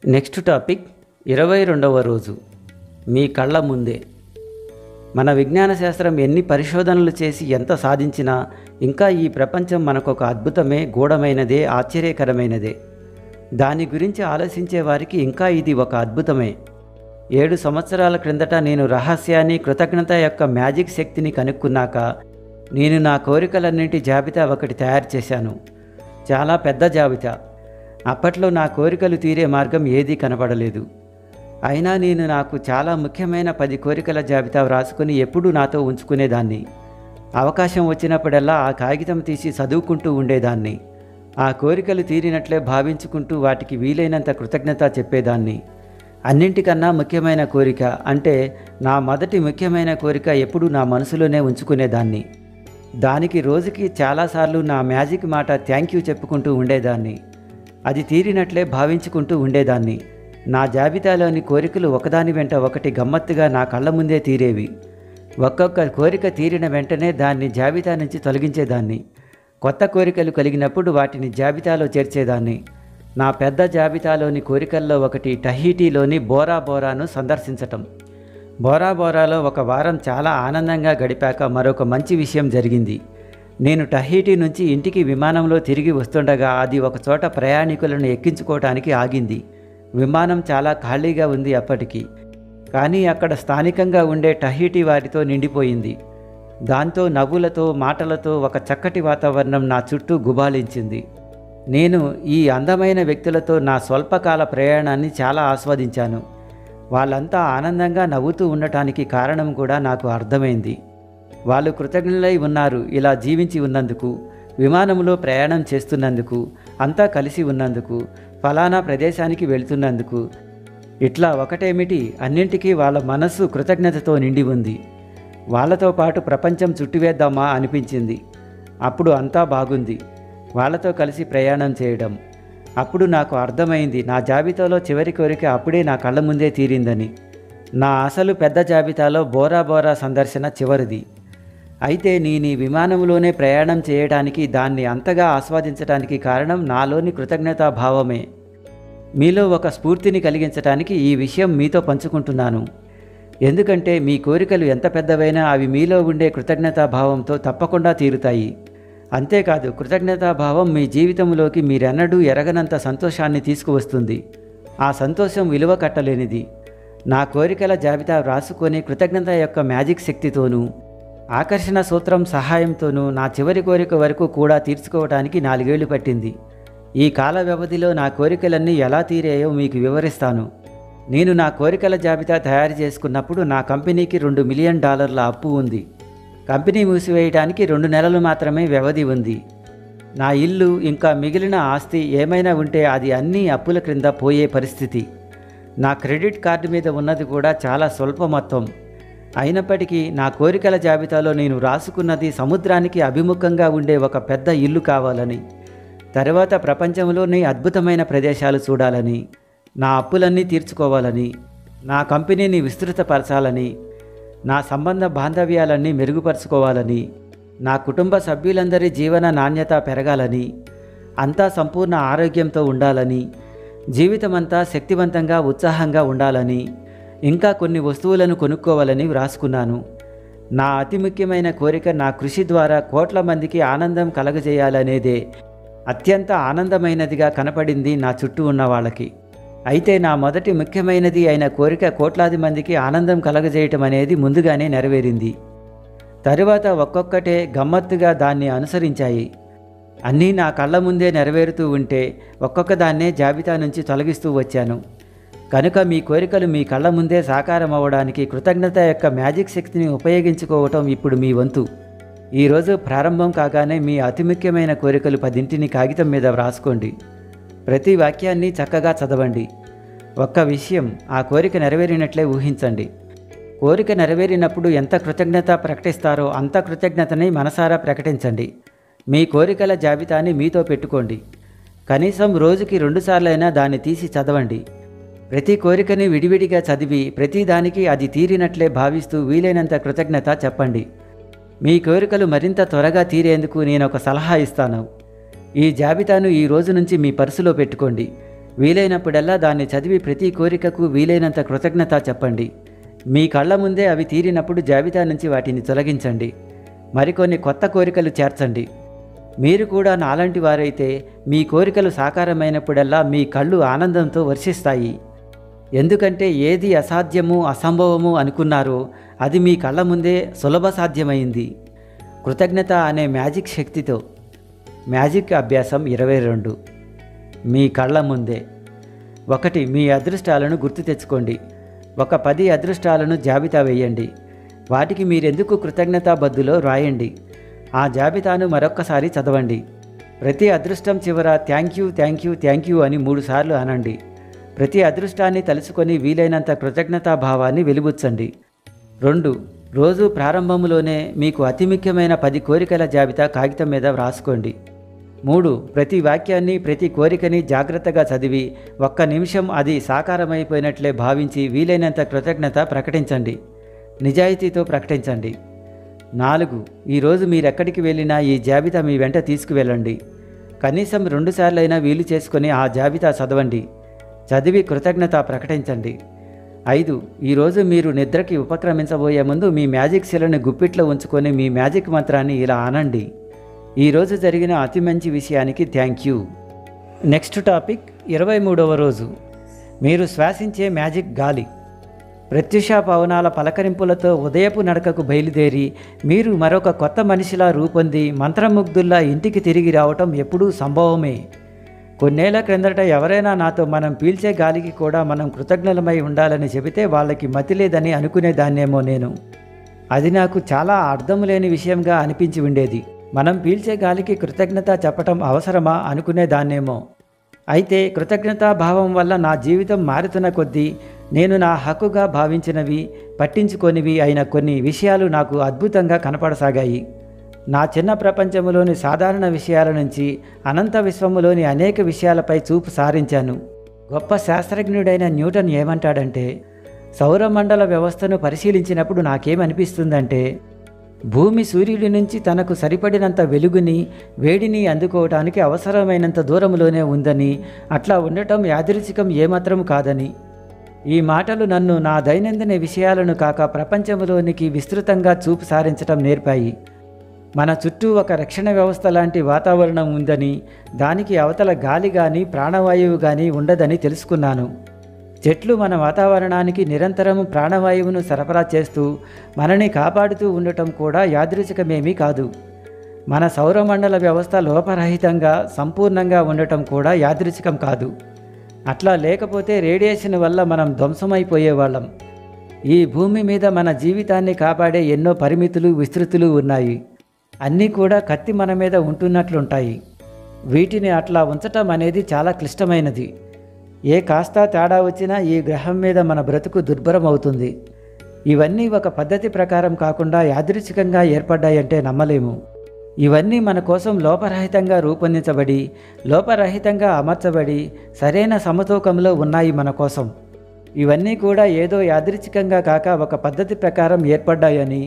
next topic ఇరవై రెండవ రోజు మీ కళ్ళ ముందే మన విజ్ఞాన శాస్త్రం ఎన్ని పరిశోధనలు చేసి ఎంత సాధించినా ఇంకా ఈ ప్రపంచం మనకొక అద్భుతమే గూఢమైనదే ఆశ్చర్యకరమైనదే దాని గురించి ఆలోచించే వారికి ఇంకా ఇది ఒక అద్భుతమే ఏడు సంవత్సరాల క్రిందట నేను రహస్యాన్ని కృతజ్ఞత యొక్క మ్యాజిక్ శక్తిని కనుక్కున్నాక నేను నా కోరికలన్నింటి జాబితా ఒకటి తయారు చేశాను చాలా పెద్ద జాబితా అప్పట్లో నా కోరికలు తీరే మార్గం ఏదీ కనపడలేదు అయినా నేను నాకు చాలా ముఖ్యమైన పది కోరికల జాబితా వ్రాసుకుని ఎప్పుడూ నాతో ఉంచుకునేదాన్ని అవకాశం వచ్చినప్పుడల్లా ఆ కాగితం తీసి చదువుకుంటూ ఉండేదాన్ని ఆ కోరికలు తీరినట్లే భావించుకుంటూ వాటికి వీలైనంత కృతజ్ఞత చెప్పేదాన్ని అన్నింటికన్నా ముఖ్యమైన కోరిక అంటే నా మొదటి ముఖ్యమైన కోరిక ఎప్పుడూ నా మనసులోనే ఉంచుకునేదాన్ని దానికి రోజుకి చాలాసార్లు నా మ్యాజిక్ మాట థ్యాంక్ యూ చెప్పుకుంటూ ఉండేదాన్ని అది తీరినట్లే భావించుకుంటూ ఉండేదాన్ని నా జాబితాలోని కోరికలు ఒకదాని వెంట ఒకటి గమ్మత్తుగా నా కళ్ళ ముందే తీరేవి ఒక్కొక్క కోరిక తీరిన వెంటనే దాన్ని జాబితా నుంచి తొలగించేదాన్ని కొత్త కోరికలు కలిగినప్పుడు వాటిని జాబితాలో చేర్చేదాన్ని నా పెద్ద జాబితాలోని కోరికల్లో ఒకటి టహీటీలోని బోరా బోరాను సందర్శించటం బోరా బోరాలో ఒక వారం చాలా ఆనందంగా గడిపాక మరొక మంచి విషయం జరిగింది నేను టహీటీ నుంచి ఇంటికి విమానంలో తిరిగి వస్తుండగా అది ఒక చోట ప్రయాణికులను ఎక్కించుకోవటానికి ఆగింది విమానం చాలా ఖాళీగా ఉంది అప్పటికి కానీ అక్కడ స్థానికంగా ఉండే టహీటీ వారితో నిండిపోయింది దాంతో నవ్వులతో మాటలతో ఒక చక్కటి వాతావరణం నా చుట్టూ గుబాలించింది నేను ఈ అందమైన వ్యక్తులతో నా స్వల్పకాల ప్రయాణాన్ని చాలా ఆస్వాదించాను వాళ్ళంతా ఆనందంగా నవ్వుతూ ఉండటానికి కారణం కూడా నాకు అర్థమైంది వాళ్ళు కృతజ్ఞులై ఉన్నారు ఇలా జీవించి ఉన్నందుకు విమానంలో ప్రయాణం చేస్తున్నందుకు అంతా కలిసి ఉన్నందుకు ఫలానా ప్రదేశానికి వెళ్తున్నందుకు ఇట్లా ఒకటేమిటి అన్నింటికీ వాళ్ళ మనస్సు కృతజ్ఞతతో నిండి ఉంది వాళ్ళతో పాటు ప్రపంచం చుట్టివేద్దామా అనిపించింది అప్పుడు అంతా బాగుంది వాళ్ళతో కలిసి ప్రయాణం చేయడం అప్పుడు నాకు అర్థమైంది నా జాబితాలో చివరి కోరిక అప్పుడే నా కళ్ళ ముందే తీరిందని నా అసలు పెద్ద జాబితాలో బోరా బోరా సందర్శన చివరిది అయితే నేను ఈ విమానంలోనే ప్రయాణం చేయడానికి దాన్ని అంతగా ఆస్వాదించడానికి కారణం నాలోని కృతజ్ఞతా భావమే మీలో ఒక స్ఫూర్తిని కలిగించడానికి ఈ విషయం మీతో పంచుకుంటున్నాను ఎందుకంటే మీ కోరికలు ఎంత పెద్దవైనా అవి మీలో ఉండే కృతజ్ఞతా భావంతో తప్పకుండా తీరుతాయి అంతేకాదు కృతజ్ఞతాభావం మీ జీవితంలోకి మీరెన్నడూ ఎరగనంత సంతోషాన్ని తీసుకువస్తుంది ఆ సంతోషం విలువ కట్టలేనిది నా కోరికల జాబితా వ్రాసుకొని కృతజ్ఞత యొక్క మ్యాజిక్ శక్తితోనూ ఆకర్షణ సూత్రం సహాయంతోనూ నా చివరి కోరిక వరకు కూడా తీర్చుకోవటానికి నాలుగేళ్లు పట్టింది ఈ కాల వ్యవధిలో నా కోరికలన్నీ ఎలా తీరాయో మీకు వివరిస్తాను నేను నా కోరికల జాబితా తయారు చేసుకున్నప్పుడు నా కంపెనీకి రెండు మిలియన్ డాలర్ల అప్పు ఉంది కంపెనీ మూసివేయడానికి రెండు నెలలు మాత్రమే వ్యవధి ఉంది నా ఇల్లు ఇంకా మిగిలిన ఆస్తి ఏమైనా ఉంటే అది అన్నీ అప్పుల క్రింద పోయే పరిస్థితి నా క్రెడిట్ కార్డు మీద ఉన్నది కూడా చాలా స్వల్ప మొత్తం అయినప్పటికీ నా కోరికల జాబితాలో నేను రాసుకున్నది సముద్రానికి అభిముఖంగా ఉండే ఒక పెద్ద ఇల్లు కావాలని తర్వాత ప్రపంచంలోని అద్భుతమైన ప్రదేశాలు చూడాలని నా అప్పులన్నీ తీర్చుకోవాలని నా కంపెనీని విస్తృతపరచాలని నా సంబంధ బాంధవ్యాలన్నీ మెరుగుపరుచుకోవాలని నా కుటుంబ సభ్యులందరి జీవన నాణ్యత పెరగాలని అంతా సంపూర్ణ ఆరోగ్యంతో ఉండాలని జీవితమంతా శక్తివంతంగా ఉత్సాహంగా ఉండాలని ఇంకా కొన్ని వస్తువులను కొనుక్కోవాలని వ్రాసుకున్నాను నా అతి ముఖ్యమైన కోరిక నా కృషి ద్వారా కోట్ల మందికి ఆనందం కలగజేయాలనేదే అత్యంత ఆనందమైనదిగా కనపడింది నా చుట్టూ ఉన్న వాళ్ళకి అయితే నా మొదటి ముఖ్యమైనది అయిన కోరిక కోట్లాది మందికి ఆనందం కలగజేయటం అనేది ముందుగానే నెరవేరింది తరువాత ఒక్కొక్కటే గమ్మత్తుగా దాన్ని అనుసరించాయి అన్నీ నా కళ్ళ ముందే నెరవేరుతూ ఉంటే ఒక్కొక్క దాన్నే జాబితా నుంచి తొలగిస్తూ వచ్చాను కనుక మీ కోరికలు మీ కళ్ళ ముందే సాకారం అవ్వడానికి కృతజ్ఞత యొక్క మ్యాజిక్ శక్తిని ఉపయోగించుకోవటం ఇప్పుడు మీ వంతు ఈరోజు ప్రారంభం కాగానే మీ అతి ముఖ్యమైన కోరికలు పదింటిని కాగితం మీద వ్రాసుకోండి ప్రతి వాక్యాన్ని చక్కగా చదవండి ఒక్క విషయం ఆ కోరిక నెరవేరినట్లే ఊహించండి కోరిక నెరవేరినప్పుడు ఎంత కృతజ్ఞత ప్రకటిస్తారో అంత కృతజ్ఞతని మనసారా ప్రకటించండి మీ కోరికల జాబితాని మీతో పెట్టుకోండి కనీసం రోజుకి రెండుసార్లైనా దాన్ని తీసి చదవండి ప్రతి కోరికని విడివిడిగా చదివి ప్రతి దానికి అది తీరినట్లే భావిస్తూ వీలైనంత కృతజ్ఞత చెప్పండి మీ కోరికలు మరింత త్వరగా తీరేందుకు నేను ఒక సలహా ఇస్తాను ఈ జాబితాను ఈ రోజు నుంచి మీ పర్సులో పెట్టుకోండి వీలైనప్పుడల్లా దాన్ని చదివి ప్రతి కోరికకు వీలైనంత కృతజ్ఞత చెప్పండి మీ కళ్ళ ముందే అవి తీరినప్పుడు జాబితా నుంచి వాటిని తొలగించండి మరికొన్ని కొత్త కోరికలు చేర్చండి మీరు కూడా నాలాంటి వారైతే మీ కోరికలు సాకారమైనప్పుడల్లా మీ కళ్ళు ఆనందంతో వర్షిస్తాయి ఎందుకంటే ఏది అసాధ్యము అసంభవము అనుకున్నారో అది మీ కళ్ళ ముందే సులభ సాధ్యమైంది కృతజ్ఞత అనే మ్యాజిక్ శక్తితో మ్యాజిక్ అభ్యాసం ఇరవై రెండు మీ కళ్ళ ముందే ఒకటి మీ అదృష్టాలను గుర్తు తెచ్చుకోండి ఒక పది అదృష్టాలను జాబితా వేయండి వాటికి మీరెందుకు కృతజ్ఞతాబద్దులో రాయండి ఆ జాబితాను మరొక్కసారి చదవండి ప్రతి అదృష్టం చివర thank you thank you thank you అని మూడుసార్లు అనండి ప్రతి అదృష్టాన్ని తలుచుకొని వీలైనంత కృతజ్ఞతాభావాన్ని వెలిబుచ్చండి రెండు రోజు ప్రారంభంలోనే మీకు అతి ముఖ్యమైన పది కోరికల జాబితా కాగితం మీద వ్రాసుకోండి మూడు ప్రతి వాక్యాన్ని ప్రతి కోరికని జాగ్రత్తగా చదివి ఒక్క నిమిషం అది సాకారమైపోయినట్లే భావించి వీలైనంత కృతజ్ఞత ప్రకటించండి నిజాయితీతో ప్రకటించండి నాలుగు ఈరోజు మీరెక్కడికి వెళ్ళినా ఈ జాబితా మీ వెంట తీసుకువెళ్ళండి కనీసం రెండుసార్లైనా వీలు చేసుకొని ఆ జాబితా చదవండి చదివి కృతజ్ఞత ప్రకటించండి ఐదు ఈరోజు మీరు నిద్రకి ఉపక్రమించబోయే ముందు మీ మ్యాజిక్ శిలని గుప్పిట్లో ఉంచుకొని మీ మ్యాజిక్ మంత్రాన్ని ఇలా అనండి ఈరోజు జరిగిన అతి మంచి విషయానికి థ్యాంక్ యూ నెక్స్ట్ టాపిక్ ఇరవై మూడవ రోజు మీరు శ్వాసించే మ్యాజిక్ గాలి ప్రత్యుష పవనాల పలకరింపులతో ఉదయపు నడకకు బయలుదేరి మీరు మరొక కొత్త మనిషిలా రూపొంది మంత్రముగ్ధుల్లా ఇంటికి తిరిగి రావటం ఎప్పుడూ సంభవమే కొన్నేళ్ల క్రిందట ఎవరైనా నాతో మనం పీల్చే గాలికి కూడా మనం కృతజ్ఞులమై ఉండాలని చెబితే వాళ్ళకి మతి లేదని అనుకునేదాన్నేమో నేను అది నాకు చాలా అర్థం లేని విషయంగా అనిపించి ఉండేది మనం పీల్చే గాలికి కృతజ్ఞత చెప్పటం అవసరమా అనుకునేదాన్నేమో అయితే కృతజ్ఞతాభావం వల్ల నా జీవితం మారుతున్న కొద్దీ నేను నా హక్కుగా భావించినవి పట్టించుకోనివి అయిన కొన్ని విషయాలు నాకు అద్భుతంగా కనపడసాగాయి నా చిన్న ప్రపంచంలోని సాధారణ విషయాల నుంచి అనంత విశ్వములోని అనేక విషయాలపై చూపు సారించాను గొప్ప శాస్త్రజ్ఞుడైన న్యూటన్ ఏమంటాడంటే సౌరమండల వ్యవస్థను పరిశీలించినప్పుడు నాకేమనిపిస్తుందంటే భూమి సూర్యుడి నుంచి తనకు సరిపడినంత వెలుగుని వేడిని అందుకోవటానికి అవసరమైనంత దూరంలోనే ఉందని అట్లా ఉండటం యాదృచ్ఛికం ఏమాత్రం కాదని ఈ మాటలు నన్ను నా దైనందిన విషయాలను కాక ప్రపంచంలోనికి విస్తృతంగా చూపు సారించటం నేర్పాయి మన చుట్టూ ఒక రక్షణ వ్యవస్థ లాంటి వాతావరణం ఉందని దానికి అవతల గాలి కానీ ప్రాణవాయువు కానీ ఉండదని తెలుసుకున్నాను చెట్లు మన వాతావరణానికి నిరంతరం ప్రాణవాయువును సరఫరా చేస్తూ మనని కాపాడుతూ ఉండటం కూడా యాదృచ్ఛికమేమీ కాదు మన సౌరమండల వ్యవస్థ లోపరహితంగా సంపూర్ణంగా ఉండటం కూడా యాదృచ్ఛికం కాదు అట్లా లేకపోతే రేడియేషన్ వల్ల మనం ధ్వంసమైపోయేవాళ్ళం ఈ భూమి మీద మన జీవితాన్ని కాపాడే ఎన్నో పరిమితులు విస్తృతులు ఉన్నాయి అన్నీ కూడా కత్తి మన మీద ఉంటున్నట్లుంటాయి వీటిని అట్లా ఉంచటం అనేది చాలా క్లిష్టమైనది ఏ కాస్త తేడా వచ్చినా ఈ గ్రహం మీద మన బ్రతుకు దుర్భరం అవుతుంది ఇవన్నీ ఒక పద్ధతి ప్రకారం కాకుండా యాదృచ్ఛికంగా ఏర్పడ్డాయంటే నమ్మలేము ఇవన్నీ మన కోసం లోపరహితంగా రూపొందించబడి లోపరహితంగా అమర్చబడి సరైన సమతూకంలో ఉన్నాయి మన కోసం ఇవన్నీ కూడా ఏదో యాదృచ్ఛికంగా కాక ఒక పద్ధతి ప్రకారం ఏర్పడ్డాయని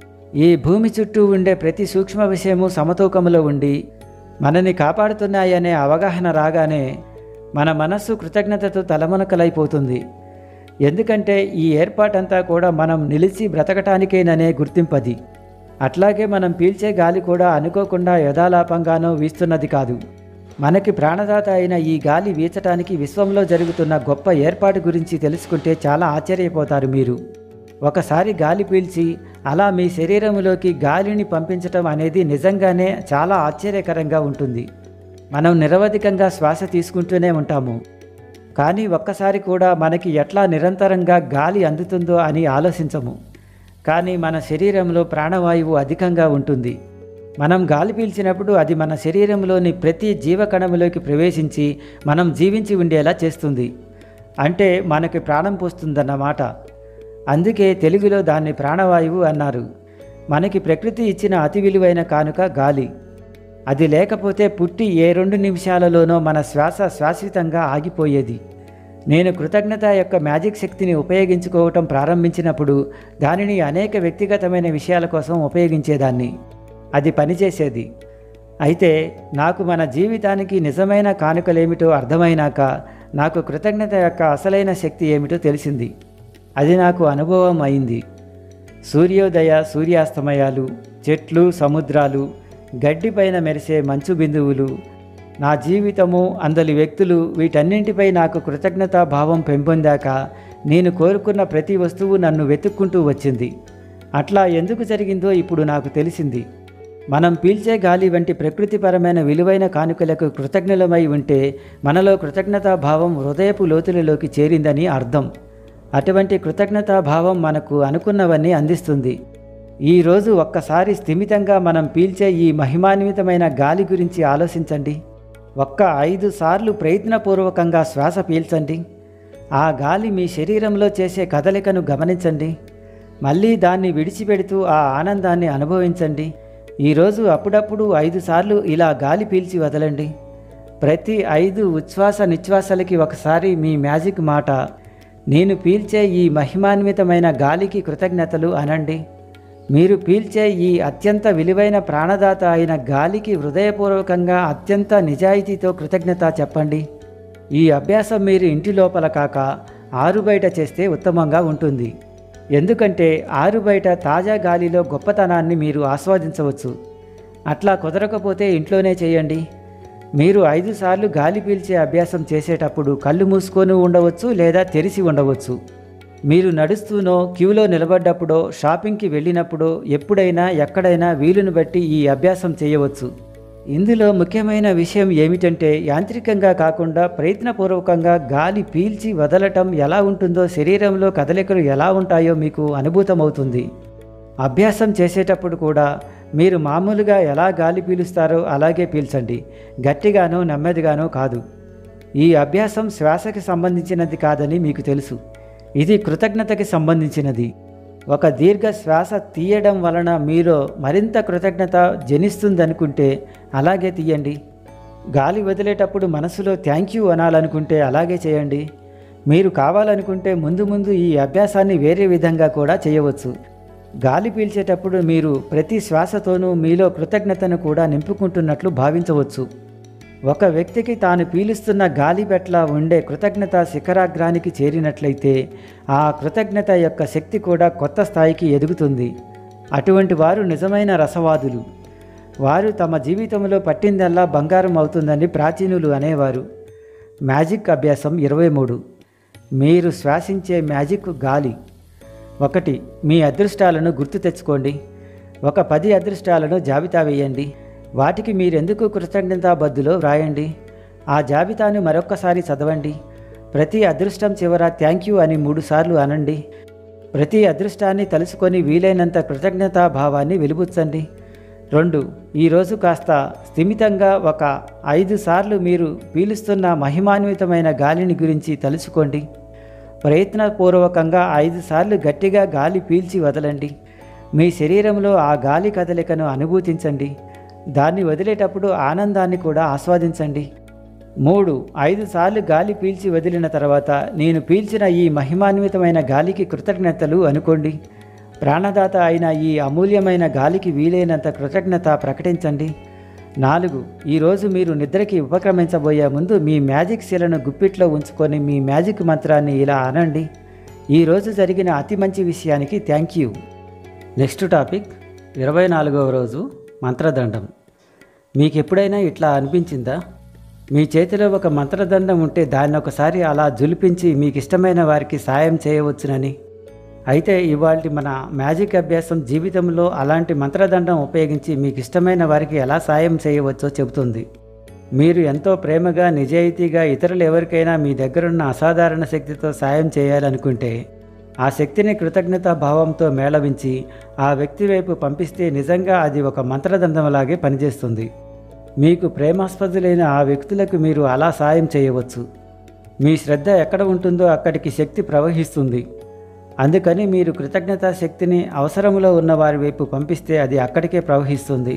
ఈ భూమి చుట్టూ ఉండే ప్రతి సూక్ష్మ విషయము సమతూకంలో ఉండి మనని కాపాడుతున్నాయనే అవగాహన రాగానే మన మనస్సు కృతజ్ఞతతో తలమునకలైపోతుంది ఎందుకంటే ఈ ఏర్పాటంతా కూడా మనం నిలిచి బ్రతకటానికేననే గుర్తింపది అట్లాగే మనం పీల్చే గాలి కూడా అనుకోకుండా యథాలాపంగానో వీస్తున్నది కాదు మనకి ప్రాణదాత అయిన ఈ గాలి వీచటానికి విశ్వంలో జరుగుతున్న గొప్ప ఏర్పాటు గురించి తెలుసుకుంటే చాలా ఆశ్చర్యపోతారు మీరు ఒకసారి గాలి పీల్చి అలా మీ శరీరంలోకి గాలిని పంపించటం అనేది నిజంగానే చాలా ఆశ్చర్యకరంగా ఉంటుంది మనం నిరవధికంగా శ్వాస తీసుకుంటూనే ఉంటాము కానీ ఒక్కసారి కూడా మనకి ఎట్లా నిరంతరంగా గాలి అందుతుందో అని ఆలోచించము కానీ మన శరీరంలో ప్రాణవాయువు అధికంగా ఉంటుంది మనం గాలి పీల్చినప్పుడు అది మన శరీరంలోని ప్రతి జీవకణములోకి ప్రవేశించి మనం జీవించి ఉండేలా చేస్తుంది అంటే మనకి ప్రాణం పోస్తుందన్నమాట అందుకే తెలుగులో దాన్ని ప్రాణవాయువు అన్నారు మనకి ప్రకృతి ఇచ్చిన అతి విలువైన కానుక గాలి అది లేకపోతే పుట్టి ఏ రెండు నిమిషాలలోనో మన శ్వాస శాశ్వతంగా ఆగిపోయేది నేను కృతజ్ఞత యొక్క మ్యాజిక్ శక్తిని ఉపయోగించుకోవటం ప్రారంభించినప్పుడు దానిని అనేక వ్యక్తిగతమైన విషయాల కోసం ఉపయోగించేదాన్ని అది పనిచేసేది అయితే నాకు మన జీవితానికి నిజమైన కానుకలేమిటో అర్థమైనాక నాకు కృతజ్ఞత యొక్క అసలైన శక్తి ఏమిటో తెలిసింది అది నాకు అనుభవం అయింది సూర్యోదయ సూర్యాస్తమయాలు చెట్లు సముద్రాలు గడ్డిపైన మెరిసే మంచు బిందువులు నా జీవితము అందలి వ్యక్తులు వీటన్నింటిపై నాకు కృతజ్ఞతా భావం పెంపొందాక నేను కోరుకున్న ప్రతి వస్తువు నన్ను వెతుక్కుంటూ వచ్చింది అట్లా ఎందుకు జరిగిందో ఇప్పుడు నాకు తెలిసింది మనం పీల్చే గాలి వంటి ప్రకృతిపరమైన విలువైన కానుకలకు కృతజ్ఞులమై ఉంటే మనలో కృతజ్ఞతా భావం హృదయపు లోతులలోకి చేరిందని అర్థం అటువంటి కృతజ్ఞతా భావం మనకు అనుకున్నవన్నీ అందిస్తుంది ఈరోజు ఒక్కసారి స్థిమితంగా మనం పీల్చే ఈ మహిమాన్వితమైన గాలి గురించి ఆలోచించండి ఒక్క ఐదు సార్లు ప్రయత్నపూర్వకంగా శ్వాస పీల్చండి ఆ గాలి మీ శరీరంలో చేసే కదలికను గమనించండి మళ్ళీ దాన్ని విడిచిపెడుతూ ఆ ఆనందాన్ని అనుభవించండి ఈరోజు అప్పుడప్పుడు ఐదు సార్లు ఇలా గాలి పీల్చి వదలండి ప్రతి ఐదు ఉచ్ఛ్వాస నిశ్వాసలకి ఒకసారి మీ మ్యాజిక్ మాట నేను పీల్చే ఈ మహిమాన్వితమైన గాలికి కృతజ్ఞతలు అనండి మీరు పీల్చే ఈ అత్యంత విలువైన ప్రాణదాత అయిన గాలికి హృదయపూర్వకంగా అత్యంత నిజాయితీతో కృతజ్ఞత చెప్పండి ఈ అభ్యాసం మీరు ఇంటి లోపల కాక ఆరు బయట చేస్తే ఉత్తమంగా ఉంటుంది ఎందుకంటే ఆరు బయట తాజా గాలిలో గొప్పతనాన్ని మీరు ఆస్వాదించవచ్చు అట్లా కుదరకపోతే ఇంట్లోనే చేయండి మీరు ఐదు సార్లు గాలి పీల్చే అభ్యాసం చేసేటప్పుడు కళ్ళు మూసుకొని ఉండవచ్చు లేదా తెరిచి ఉండవచ్చు మీరు నడుస్తూనో క్యూలో నిలబడ్డప్పుడో షాపింగ్కి వెళ్ళినప్పుడో ఎప్పుడైనా ఎక్కడైనా వీలును బట్టి ఈ అభ్యాసం చేయవచ్చు ఇందులో ముఖ్యమైన విషయం ఏమిటంటే యాంత్రికంగా కాకుండా ప్రయత్నపూర్వకంగా గాలి పీల్చి వదలటం ఎలా ఉంటుందో శరీరంలో కదలికలు ఎలా ఉంటాయో మీకు అనుభూతమవుతుంది అభ్యాసం చేసేటప్పుడు కూడా మీరు మామూలుగా ఎలా గాలి పీలుస్తారో అలాగే పీల్చండి గట్టిగానో నెమ్మదిగానో కాదు ఈ అభ్యాసం శ్వాసకి సంబంధించినది కాదని మీకు తెలుసు ఇది కృతజ్ఞతకి సంబంధించినది ఒక దీర్ఘ శ్వాస తీయడం వలన మీలో మరింత కృతజ్ఞత జనిస్తుందనుకుంటే అలాగే తీయండి గాలి వదిలేటప్పుడు మనసులో థ్యాంక్ యూ అనాలనుకుంటే అలాగే చేయండి మీరు కావాలనుకుంటే ముందు ముందు ఈ అభ్యాసాన్ని వేరే విధంగా కూడా చేయవచ్చు గాలి పీల్చేటప్పుడు మీరు ప్రతి శ్వాసతోనూ మీలో కృతజ్ఞతను కూడా నింపుకుంటున్నట్లు భావించవచ్చు ఒక వ్యక్తికి తాను పీలుస్తున్న గాలి పట్ల ఉండే కృతజ్ఞత శిఖరాగ్రానికి చేరినట్లయితే ఆ కృతజ్ఞత యొక్క శక్తి కూడా కొత్త స్థాయికి ఎదుగుతుంది అటువంటి వారు నిజమైన రసవాదులు వారు తమ జీవితంలో పట్టిందల్లా బంగారం అవుతుందని ప్రాచీనులు అనేవారు మ్యాజిక్ అభ్యాసం ఇరవై మూడు మీరు శ్వాసించే మ్యాజిక్ గాలి ఒకటి మీ అదృష్టాలను గుర్తు తెచ్చుకోండి ఒక పది అదృష్టాలను జాబితా వేయండి వాటికి మీరెందుకు కృతజ్ఞతాబద్దులో వ్రాయండి ఆ జాబితాను మరొక్కసారి చదవండి ప్రతి అదృష్టం చివర థ్యాంక్ యూ అని మూడుసార్లు అనండి ప్రతి అదృష్టాన్ని తలుసుకొని వీలైనంత కృతజ్ఞతా భావాన్ని వెలుబుచ్చండి రెండు ఈరోజు కాస్త స్థిమితంగా ఒక ఐదు సార్లు మీరు పీలుస్తున్న మహిమాన్వితమైన గాలిని గురించి తలుచుకోండి ప్రయత్నపూర్వకంగా ఐదు సార్లు గట్టిగా గాలి పీల్చి వదలండి మీ శరీరంలో ఆ గాలి కదలికను అనుభూతించండి దాన్ని వదిలేటప్పుడు ఆనందాన్ని కూడా ఆస్వాదించండి మూడు ఐదు సార్లు గాలి పీల్చి వదిలిన తర్వాత నేను పీల్చిన ఈ మహిమాన్వితమైన గాలికి కృతజ్ఞతలు అనుకోండి ప్రాణదాత అయిన ఈ అమూల్యమైన గాలికి వీలైనంత కృతజ్ఞత ప్రకటించండి నాలుగు ఈరోజు మీరు నిద్రకి ఉపక్రమించబోయే ముందు మీ మ్యాజిక్ శిలను గుప్పిట్లో ఉంచుకొని మీ మ్యాజిక్ మంత్రాన్ని ఇలా అనండి ఈరోజు జరిగిన అతి మంచి విషయానికి థ్యాంక్ యూ నెక్స్ట్ టాపిక్ ఇరవై నాలుగవ రోజు మంత్రదండం మీకు ఎప్పుడైనా ఇట్లా అనిపించిందా మీ చేతిలో ఒక మంత్రదండం ఉంటే దాన్ని ఒకసారి అలా జులిపించి మీకు ఇష్టమైన వారికి సాయం చేయవచ్చునని అయితే ఇవాళ మన మ్యాజిక్ అభ్యాసం జీవితంలో అలాంటి మంత్రదండం ఉపయోగించి మీకు ఇష్టమైన వారికి ఎలా సాయం చేయవచ్చో చెబుతుంది మీరు ఎంతో ప్రేమగా నిజాయితీగా ఇతరులు ఎవరికైనా మీ దగ్గరున్న అసాధారణ శక్తితో సాయం చేయాలనుకుంటే ఆ శక్తిని కృతజ్ఞతా భావంతో మేళవించి ఆ వ్యక్తి వైపు పంపిస్తే నిజంగా అది ఒక మంత్రదండంలాగే పనిచేస్తుంది మీకు ప్రేమాస్పదులైన ఆ వ్యక్తులకు మీరు అలా సాయం చేయవచ్చు మీ శ్రద్ధ ఎక్కడ ఉంటుందో అక్కడికి శక్తి ప్రవహిస్తుంది అందుకని మీరు కృతజ్ఞతా శక్తిని అవసరంలో ఉన్న వారి వైపు పంపిస్తే అది అక్కడికే ప్రవహిస్తుంది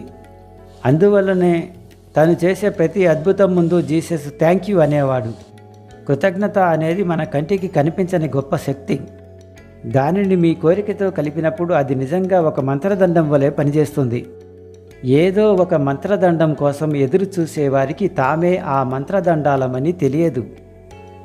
అందువల్లనే తను చేసే ప్రతి అద్భుతం ముందు జీసస్ థ్యాంక్ యూ అనేవాడు కృతజ్ఞత అనేది మన కంటికి కనిపించని గొప్ప శక్తి దానిని మీ కోరికతో కలిపినప్పుడు అది నిజంగా ఒక మంత్రదండం వలె పనిచేస్తుంది ఏదో ఒక మంత్రదండం కోసం ఎదురు చూసేవారికి తామే ఆ మంత్రదండాలమని తెలియదు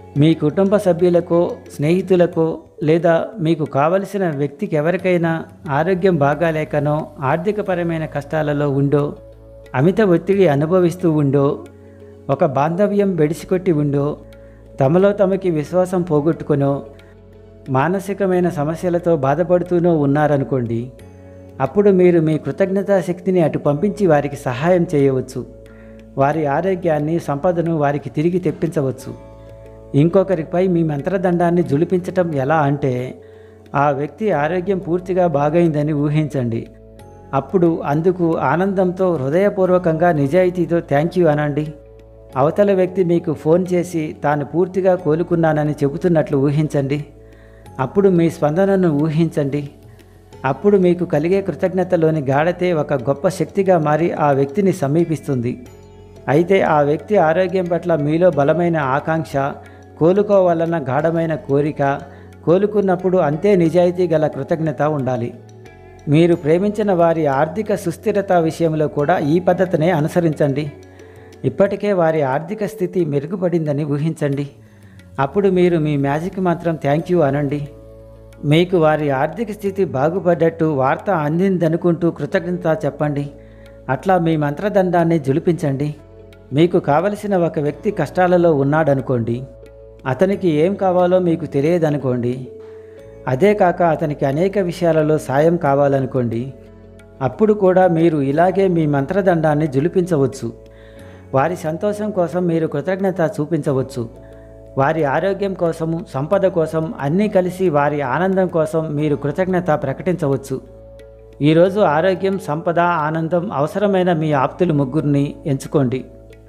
మీ కుటుంబ సభ్యులకో స్నేహితులకో లేదా మీకు కావలసిన వ్యక్తికి ఎవరికైనా ఆరోగ్యం బాగాలేకనో ఆర్థికపరమైన కష్టాలలో ఉండో అమిత ఒత్తిడి అనుభవిస్తూ ఉండో ఒక బాంధవ్యం బెడిసికొట్టి ఉండో తమలో తమకి విశ్వాసం పోగొట్టుకునో మానసికమైన సమస్యలతో బాధపడుతూనో ఉన్నారనుకోండి అప్పుడు మీరు మీ కృతజ్ఞతా శక్తిని అటు పంపించి వారికి సహాయం చేయవచ్చు వారి ఆరోగ్యాన్ని సంపదను వారికి తిరిగి తెప్పించవచ్చు ఇంకొకరిపై మీ మంత్రదండాన్ని జులిపించటం ఎలా అంటే ఆ వ్యక్తి ఆరోగ్యం పూర్తిగా బాగైందని ఊహించండి అప్పుడు అందుకు ఆనందంతో హృదయపూర్వకంగా నిజాయితీతో థ్యాంక్ యూ అనండి అవతల వ్యక్తి మీకు ఫోన్ చేసి తాను పూర్తిగా కోలుకున్నానని చెబుతున్నట్లు ఊహించండి అప్పుడు మీ స్పందనను ఊహించండి అప్పుడు మీకు కలిగే కృతజ్ఞతలోని గాఢతే ఒక గొప్ప శక్తిగా మారి ఆ వ్యక్తిని సమీపిస్తుంది అయితే ఆ వ్యక్తి ఆరోగ్యం పట్ల మీలో బలమైన ఆకాంక్ష కోలుకోవాలన్న గాఢమైన కోరిక కోలుకున్నప్పుడు అంతే నిజాయితీ గల కృతజ్ఞత ఉండాలి మీరు ప్రేమించిన వారి ఆర్థిక సుస్థిరత విషయంలో కూడా ఈ పద్ధతినే అనుసరించండి ఇప్పటికే వారి ఆర్థిక స్థితి మెరుగుపడిందని ఊహించండి అప్పుడు మీరు మీ మ్యాజిక్ మాత్రం థ్యాంక్ యూ అనండి మీకు వారి ఆర్థిక స్థితి బాగుపడ్డట్టు వార్త అందిందనుకుంటూ కృతజ్ఞత చెప్పండి అట్లా మీ మంత్రదండాన్ని జులిపించండి మీకు కావలసిన ఒక వ్యక్తి కష్టాలలో ఉన్నాడనుకోండి అతనికి ఏం కావాలో మీకు తెలియదనుకోండి అదే కాక అతనికి అనేక విషయాలలో సాయం కావాలనుకోండి అప్పుడు కూడా మీరు ఇలాగే మీ మంత్రదండాన్ని జులిపించవచ్చు వారి సంతోషం కోసం మీరు కృతజ్ఞత చూపించవచ్చు వారి ఆరోగ్యం కోసము సంపద కోసం అన్నీ కలిసి వారి ఆనందం కోసం మీరు కృతజ్ఞత ప్రకటించవచ్చు ఈరోజు ఆరోగ్యం సంపద ఆనందం అవసరమైన మీ ఆప్తులు ముగ్గురిని ఎంచుకోండి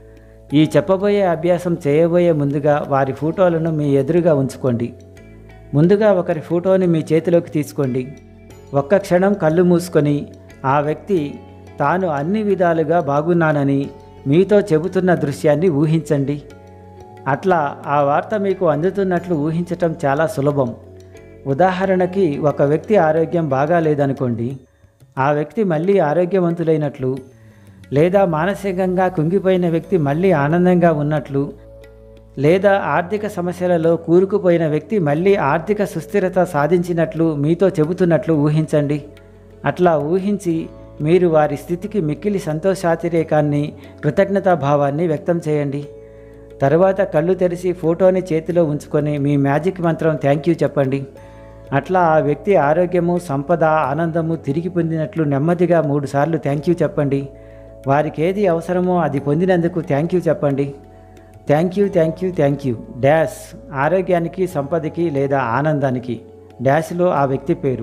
ఈ చెప్పబోయే అభ్యాసం చేయబోయే ముందుగా వారి ఫోటోలను మీ ఎదురుగా ఉంచుకోండి ముందుగా ఒకరి ఫోటోని మీ చేతిలోకి తీసుకోండి ఒక్క క్షణం కళ్ళు మూసుకొని ఆ వ్యక్తి తాను అన్ని విధాలుగా బాగున్నానని మీతో చెబుతున్న దృశ్యాన్ని ఊహించండి అట్లా ఆ వార్త మీకు అందుతున్నట్లు ఊహించటం చాలా సులభం ఉదాహరణకి ఒక వ్యక్తి ఆరోగ్యం బాగా లేదనుకోండి ఆ వ్యక్తి మళ్ళీ ఆరోగ్యవంతులైనట్లు లేదా మానసికంగా కుంగిపోయిన వ్యక్తి మళ్ళీ ఆనందంగా ఉన్నట్లు లేదా ఆర్థిక సమస్యలలో కూరుకుపోయిన వ్యక్తి మళ్ళీ ఆర్థిక సుస్థిరత సాధించినట్లు మీతో చెబుతున్నట్లు ఊహించండి అట్లా ఊహించి మీరు వారి స్థితికి మిక్కిలి సంతోషాతిరేకాన్ని కృతజ్ఞతాభావాన్ని వ్యక్తం చేయండి తరువాత కళ్ళు తెరిచి ఫోటోని చేతిలో ఉంచుకొని మీ మ్యాజిక్ మంత్రం థ్యాంక్ యూ చెప్పండి అట్లా ఆ వ్యక్తి ఆరోగ్యము సంపద ఆనందము తిరిగి పొందినట్లు నెమ్మదిగా మూడుసార్లు థ్యాంక్ యూ చెప్పండి వారికి ఏది అవసరమో అది పొందినందుకు థ్యాంక్ యూ చెప్పండి thank you thank you thank you dash ఆరోగ్యానికి సంపదకి లేదా ఆనందానికి డాష్లో ఆ వ్యక్తి పేరు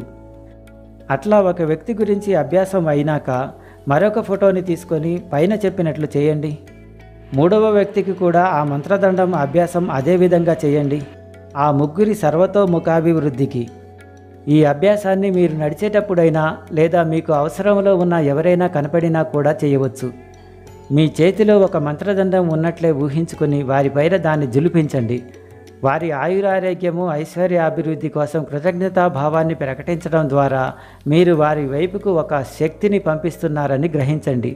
అట్లా ఒక వ్యక్తి గురించి అభ్యాసం అయినాక మరొక ఫోటోని తీసుకొని పైన చెప్పినట్లు చేయండి మూడవ వ్యక్తికి కూడా ఆ మంత్రదండం అభ్యాసం అదే విధంగా చేయండి ఆ ముగ్గురి సర్వతోముఖాభివృద్ధికి ఈ అభ్యాసాన్ని మీరు నడిచేటప్పుడైనా లేదా మీకు అవసరంలో ఉన్న ఎవరైనా కనపడినా కూడా చేయవచ్చు మీ చేతిలో ఒక మంత్రదండం ఉన్నట్లే ఊహించుకొని వారిపైన దాన్ని జులిపించండి వారి ఆయురారోగ్యము ఐశ్వర్యాభివృద్ధి కోసం కృతజ్ఞతాభావాన్ని ప్రకటించడం ద్వారా మీరు వారి వైపుకు ఒక శక్తిని పంపిస్తున్నారని గ్రహించండి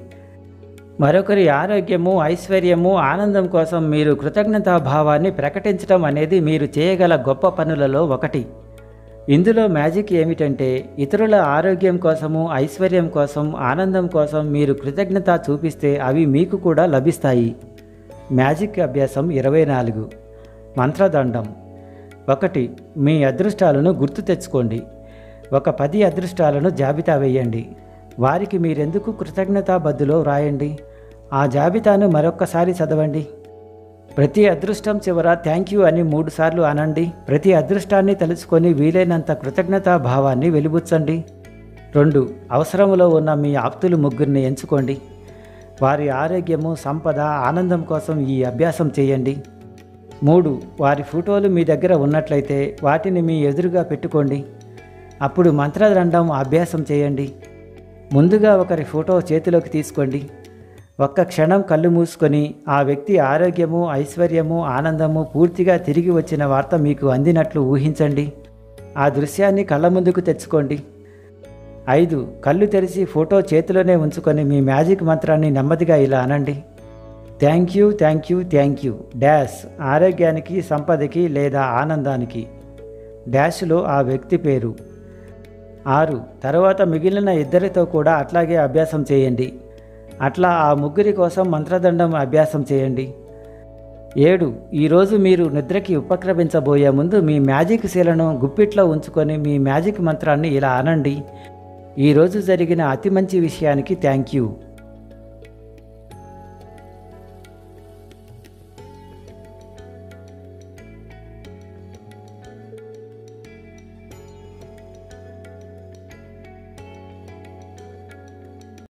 మరొకరి ఆరోగ్యము ఐశ్వర్యము ఆనందం కోసం మీరు కృతజ్ఞతాభావాన్ని ప్రకటించడం అనేది మీరు చేయగల గొప్ప పనులలో ఒకటి ఇందులో మ్యాజిక్ ఏమిటంటే ఇతరుల ఆరోగ్యం కోసము ఐశ్వర్యం కోసం ఆనందం కోసం మీరు కృతజ్ఞత చూపిస్తే అవి మీకు కూడా లభిస్తాయి మ్యాజిక్ అభ్యాసం ఇరవై నాలుగు మంత్రదండం ఒకటి మీ అదృష్టాలను గుర్తు తెచ్చుకోండి ఒక పది అదృష్టాలను జాబితా వేయండి వారికి మీరెందుకు కృతజ్ఞతాబద్దులో వ్రాయండి ఆ జాబితాను మరొక్కసారి చదవండి ప్రతి అదృష్టం చివర థ్యాంక్ యూ అని మూడుసార్లు అనండి ప్రతి అదృష్టాన్ని తలుచుకొని వీలైనంత కృతజ్ఞతా భావాన్ని వెలిబుచ్చండి రెండు అవసరంలో ఉన్న మీ ఆప్తులు ముగ్గురిని ఎంచుకోండి వారి ఆరోగ్యము సంపద ఆనందం కోసం ఈ అభ్యాసం చేయండి మూడు వారి ఫోటోలు మీ దగ్గర ఉన్నట్లయితే వాటిని మీ ఎదురుగా పెట్టుకోండి అప్పుడు మంత్రదండం అభ్యాసం చేయండి ముందుగా ఒకరి ఫోటో చేతిలోకి తీసుకోండి ఒక్క క్షణం కళ్ళు మూసుకొని ఆ వ్యక్తి ఆరోగ్యము ఐశ్వర్యము ఆనందము పూర్తిగా తిరిగి వచ్చిన వార్త మీకు అందినట్లు ఊహించండి ఆ దృశ్యాన్ని కళ్ళ ముందుకు తెచ్చుకోండి ఐదు కళ్ళు తెరిచి ఫోటో చేతిలోనే ఉంచుకొని మీ మ్యాజిక్ మంత్రాన్ని నెమ్మదిగా ఇలా అనండి thank you thank you thank you dash ఆరోగ్యానికి సంపదకి లేదా ఆనందానికి డాష్లో ఆ వ్యక్తి పేరు ఆరు తర్వాత మిగిలిన ఇద్దరితో కూడా అట్లాగే అభ్యాసం చేయండి అట్లా ఆ ముగ్గురి కోసం మంత్రదండం అభ్యాసం చేయండి ఏడు ఈరోజు మీరు నిద్రకి ఉపక్రమించబోయే ముందు మీ మ్యాజిక్ శీలను గుప్పిట్లో ఉంచుకొని మీ మ్యాజిక్ మంత్రాన్ని ఇలా అనండి ఈరోజు జరిగిన అతి మంచి విషయానికి థ్యాంక్ యూ